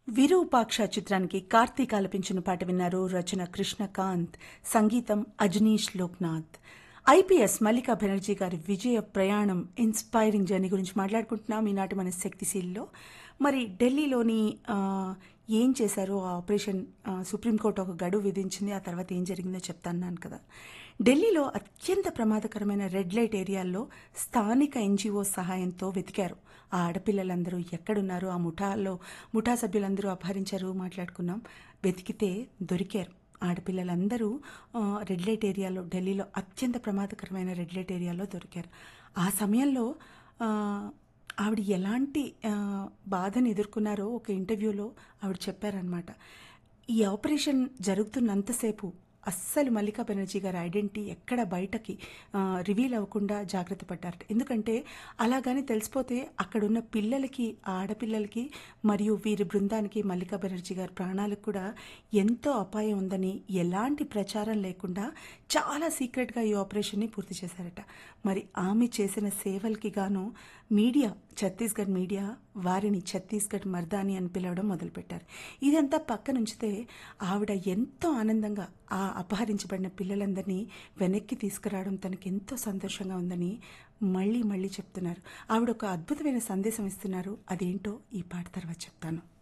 విరూపాక్ష చిత్రానికి కార్తీక్ ఆలపించిన పాట విన్నారు రచన కృష్ణకాంత్ సంగీతం అజనీష్ లోక్నాథ్ ఐపీఎస్ మల్లికా బెనర్జీ గారి విజయ ప్రయాణం ఇన్స్పైరింగ్ జర్నీ గురించి మాట్లాడుకుంటున్నాం ఈనాటి మన శక్తిశీల్లో మరి ఢిల్లీలోని ఆ, ఏం చేశారో ఆ ఆపరేషన్ ఆ, సుప్రీంకోర్టు ఒక గడువు విధించింది ఆ తర్వాత ఏం జరిగిందో చెప్తాన్నాను కదా ఢిల్లీలో అత్యంత ప్రమాదకరమైన రెడ్ లైట్ ఏరియాల్లో స్థానిక ఎన్జిఓ సహాయంతో వెతికారు ఆ ఆడపిల్లలందరూ ఎక్కడున్నారు ఆ ముఠాల్లో ముఠా సభ్యులందరూ అపహరించారు మాట్లాడుకున్నాం వెతికితే దొరికారు ఆడపిల్లలందరూ ఆ, రెడ్ లైట్ ఏరియాలో ఢిల్లీలో అత్యంత ప్రమాదకరమైన రెడ్ లైట్ ఏరియాలో దొరికారు ఆ సమయంలో ఆ, ఆవిడ ఎలాంటి ఆ, బాధను ఎదుర్కొన్నారో ఒక ఇంటర్వ్యూలో ఆవిడ చెప్పారనమాట ఈ ఆపరేషన్ జరుగుతున్నంతసేపు అస్సలు మల్లికా బెనర్జీ గారి ఐడెంటిటీ ఎక్కడ బయటకి రివీల్ అవ్వకుండా జాగ్రత్త పడ్డారట ఎందుకంటే అలాగని తెలిసిపోతే అక్కడున్న పిల్లలకి ఆ ఆడపిల్లలకి మరియు వీరి బృందానికి మల్లికా బెనర్జీ గారి ప్రాణాలకు కూడా ఎంతో అపాయం ఉందని ఎలాంటి ప్రచారం లేకుండా చాలా సీక్రెట్గా ఈ ఆపరేషన్ని పూర్తి చేశారట మరి ఆమె చేసిన సేవలకి గాను మీడియా ఛత్తీస్గఢ్ మీడియా వారిని ఛత్తీస్గఢ్ మర్దాని అని పిలవడం మొదలుపెట్టారు ఇదంతా పక్కనుంచితే ఆవిడ ఎంతో ఆనందంగా ఆ అపహరించబడిన పిల్లలందరినీ వెనక్కి తీసుకురావడం తనకి ఎంతో సంతోషంగా ఉందని మళ్ళీ మళ్ళీ చెప్తున్నారు ఆవిడ ఒక అద్భుతమైన సందేశం ఇస్తున్నారు అదేంటో ఈ పాట తర్వాత చెప్తాను